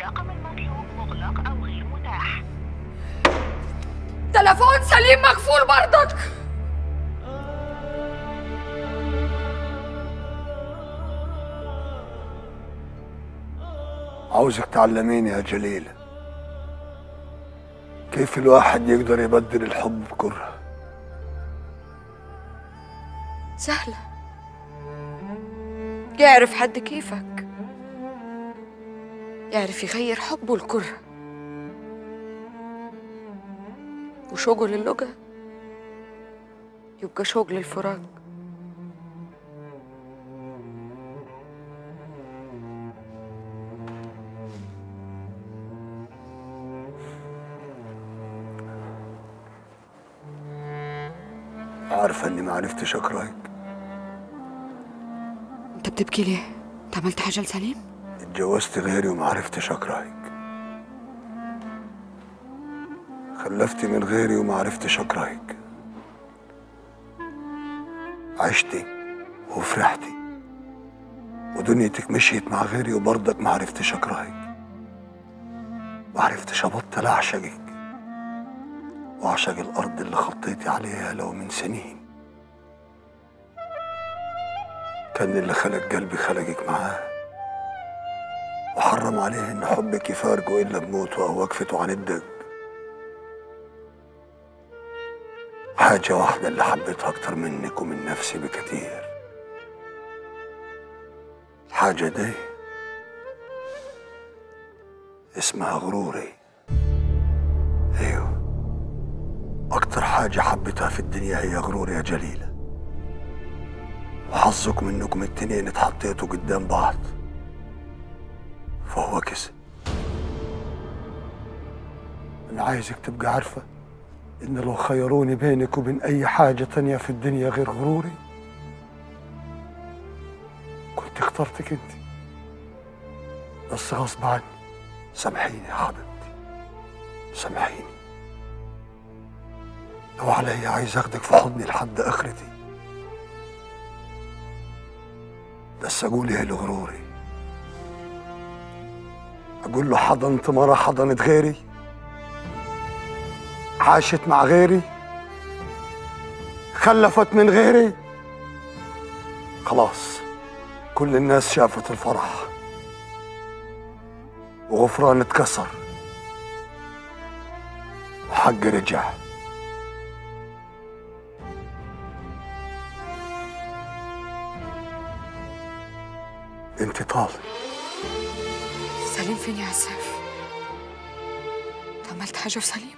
الرقم المطلوب مغلق أو غير متاح تلفون سليم مقفول برضك عاوزك تعلميني يا جليل كيف الواحد يقدر يبدل الحب بكره سهلة يعرف حد كيفك يعرف يغير حبه لكره وشوقه للقى يبقى شوق للفراق عارفة اني ما عرفتش اكرهك انت بتبكي ليه؟ انت عملت حاجة لسليم؟ اتجوزت غيري وما عرفتش اكرهك خلفتي من غيري وما عرفتش اكرهك عشتي وفرحتي ودنيتك مشيت مع غيري وبرضك ما عرفتش اكرهك ما عرفتش ابطل اعشقك واعشق الارض اللي خطيتي عليها لو من سنين كان اللي خلق قلبي خلقك معاه وحرم عليه ان حبك يفارقه الا بموته او وقفته عن الدق حاجة واحدة اللي حبيتها أكتر منك ومن نفسي بكتير الحاجة دي اسمها غروري ايوه أكتر حاجة حبيتها في الدنيا هي غروري يا جليلة وحظكم انكم التنين اتحطيتوا قدام بعض فهو كسب انا عايزك تبقى عارفة ان لو خيروني بينك وبين اي حاجة تانية في الدنيا غير غروري كنت اخترتك انت بس غصب عني سامحيني يا حبيبتي سامحيني لو عليا عايز اخدك في حضني لحد اخرتي بس اقول ايه لغروري اقول له حضنت مرة حضنت غيري عاشت مع غيري خلفت من غيري خلاص كل الناس شافت الفرح وغفران اتكسر وحق رجع انت طالب سليم فين يا عساف؟ انت عملت حاجة في سليم؟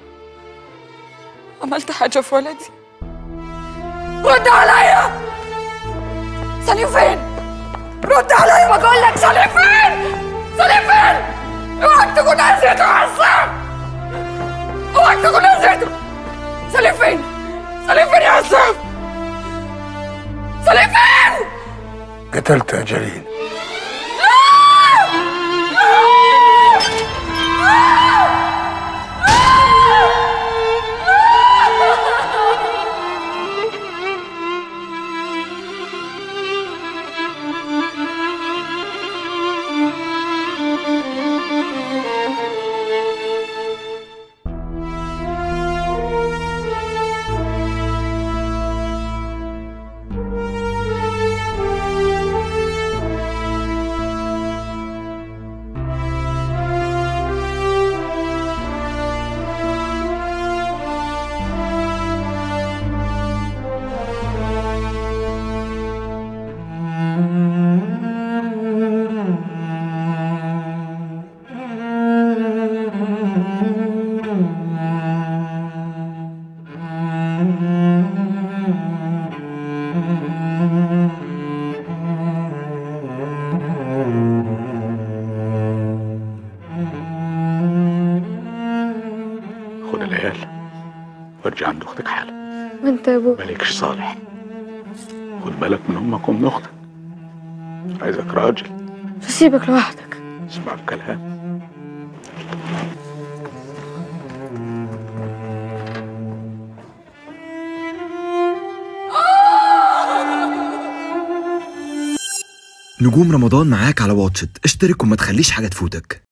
عملت حاجة في ولدي؟ رد عليا! سليم فين؟ رد عليا بقول لك سليم فين؟ سليم فين؟ اوعك تكون نسيته يا عساف! اوعك تكون نسيته! سليم فين؟ سليم فين يا عساف؟ سليم فين؟ قتلت يا جليل خد العيال وارجع عند اختك حالا وانت يا ابوك مالكش صالح خد بالك من امك ومن اختك عايزك راجل مش هسيبك لوحدك اسمع الكلام نجوم رمضان معاك على واتشت اشترك وما تخليش حاجة تفوتك